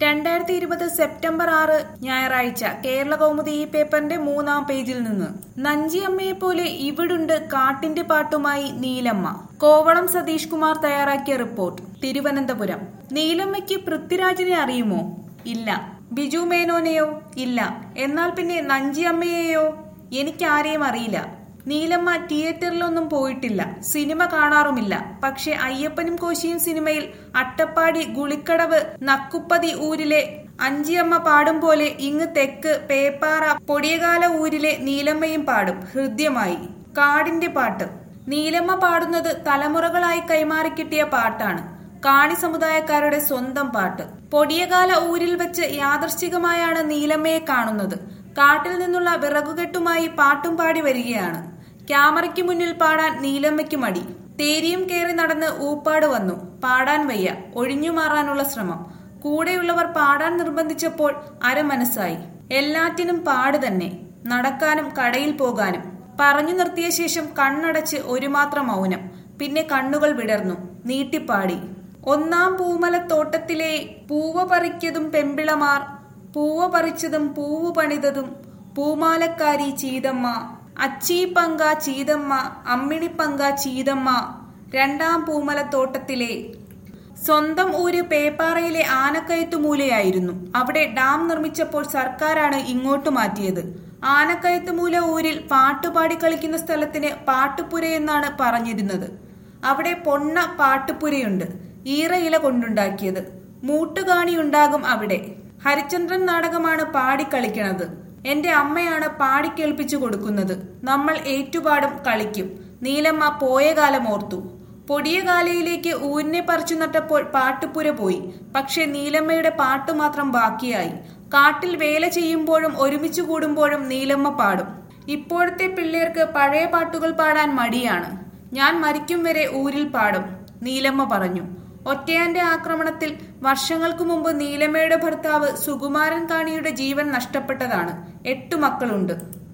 രണ്ടായിരത്തി ഇരുപത് സെപ്റ്റംബർ ആറ് ഞായറാഴ്ച കേരള കൗമുദി ഈ പേപ്പറിന്റെ മൂന്നാം പേജിൽ നിന്ന് നഞ്ചിയമ്മയെ പോലെ ഇവിടുണ്ട് കാട്ടിന്റെ പാട്ടുമായി നീലമ്മ കോവളം സതീഷ് കുമാർ തയ്യാറാക്കിയ റിപ്പോർട്ട് തിരുവനന്തപുരം നീലമ്മയ്ക്ക് പൃഥ്വിരാജിനെ അറിയുമോ ഇല്ല ബിജു മേനോനെയോ ഇല്ല എന്നാൽ പിന്നെ നഞ്ചിയമ്മയെയോ എനിക്കാരെയും അറിയില്ല നീലമ്മ തിയേറ്ററിലൊന്നും പോയിട്ടില്ല സിനിമ കാണാറുമില്ല പക്ഷെ അയ്യപ്പനും കോശിയും സിനിമയിൽ അട്ടപ്പാടി ഗുളിക്കടവ് നക്കുപ്പതി ഊരിലെ അഞ്ചിയമ്മ പാടും പോലെ ഇങ്ങ് തെക്ക് പേപ്പാറ പൊടിയകാല ഊരിലെ നീലമ്മയും പാടും ഹൃദ്യമായി കാടിന്റെ പാട്ട് നീലമ്മ പാടുന്നത് തലമുറകളായി കൈമാറിക്കിട്ടിയ പാട്ടാണ് കാണി സമുദായക്കാരുടെ സ്വന്തം പാട്ട് പൊടിയകാല ഊരിൽ വെച്ച് യാദർശികമായാണ് നീലമ്മയെ കാണുന്നത് കാട്ടിൽ നിന്നുള്ള വിറകുകെട്ടുമായി പാട്ടും പാടി വരികയാണ് ക്യാമറയ്ക്ക് മുന്നിൽ പാടാൻ നീലമ്മയ്ക്ക് മടി തേരിയും കയറി നടന്ന് ഊപ്പാട് വന്നു പാടാൻ വയ്യ ഒഴിഞ്ഞു മാറാനുള്ള ശ്രമം കൂടെയുള്ളവർ പാടാൻ നിർബന്ധിച്ചപ്പോൾ അരമനസ്സായി എല്ലാറ്റിനും പാട് തന്നെ നടക്കാനും കടയിൽ പോകാനും പറഞ്ഞു നിർത്തിയ ശേഷം കണ്ണടച്ച് ഒരു മാത്രം മൗനം പിന്നെ കണ്ണുകൾ വിടർന്നു നീട്ടിപ്പാടി ഒന്നാം പൂമലത്തോട്ടത്തിലെ പൂവ പറിക്കതും പെമ്പിളമാർ പൂവ പറിച്ചതും പൂവ് പണിതതും പൂമാലക്കാരി ചീതമ്മ അച്ചീ പങ്ക ചീതമ്മ അമ്മിണിപ്പങ്ക ചീതമ്മ രണ്ടാം പൂമലത്തോട്ടത്തിലെ സ്വന്തം ഊര് പേപ്പാറയിലെ ആനക്കയത്തുമൂലയായിരുന്നു അവിടെ ഡാം നിർമ്മിച്ചപ്പോൾ സർക്കാരാണ് ഇങ്ങോട്ട് മാറ്റിയത് ആനക്കയത്തുമൂല ഊരിൽ പാട്ടുപാടി കളിക്കുന്ന സ്ഥലത്തിന് പാട്ടുപുരയെന്നാണ് പറഞ്ഞിരുന്നത് അവിടെ പൊണ്ണ പാട്ടുപുരയുണ്ട് ഈറ ഇല കൊണ്ടുണ്ടാക്കിയത് മൂട്ടുകാണിയുണ്ടാകും അവിടെ ഹരിചന്ദ്രൻ നാടകമാണ് പാടിക്കളിക്കണത് എന്റെ അമ്മയാണ് പാടിക്കേൾപ്പിച്ചു കൊടുക്കുന്നത് നമ്മൾ ഏറ്റുപാടും കളിക്കും നീലമ്മ പോയ കാലം ഓർത്തു പൊടിയ കാലയിലേക്ക് ഊരിനെ പറിച്ചു നട്ടപ്പോൾ പാട്ടുപുര പോയി പക്ഷെ നീലമ്മയുടെ പാട്ട് മാത്രം ബാക്കിയായി കാട്ടിൽ വേല ചെയ്യുമ്പോഴും ഒരുമിച്ച് കൂടുമ്പോഴും നീലമ്മ പാടും ഇപ്പോഴത്തെ പിള്ളേർക്ക് പഴയ പാട്ടുകൾ പാടാൻ മടിയാണ് ഞാൻ മരിക്കും വരെ ഊരിൽ പാടും നീലമ്മ പറഞ്ഞു ഒറ്റയാന്റെ ആക്രമണത്തിൽ വർഷങ്ങൾക്കു മുമ്പ് നീലമ്മയുടെ ഭർത്താവ് സുകുമാരൻ കാണിയുടെ ജീവൻ നഷ്ടപ്പെട്ടതാണ് എട്ടു മക്കളുണ്ട്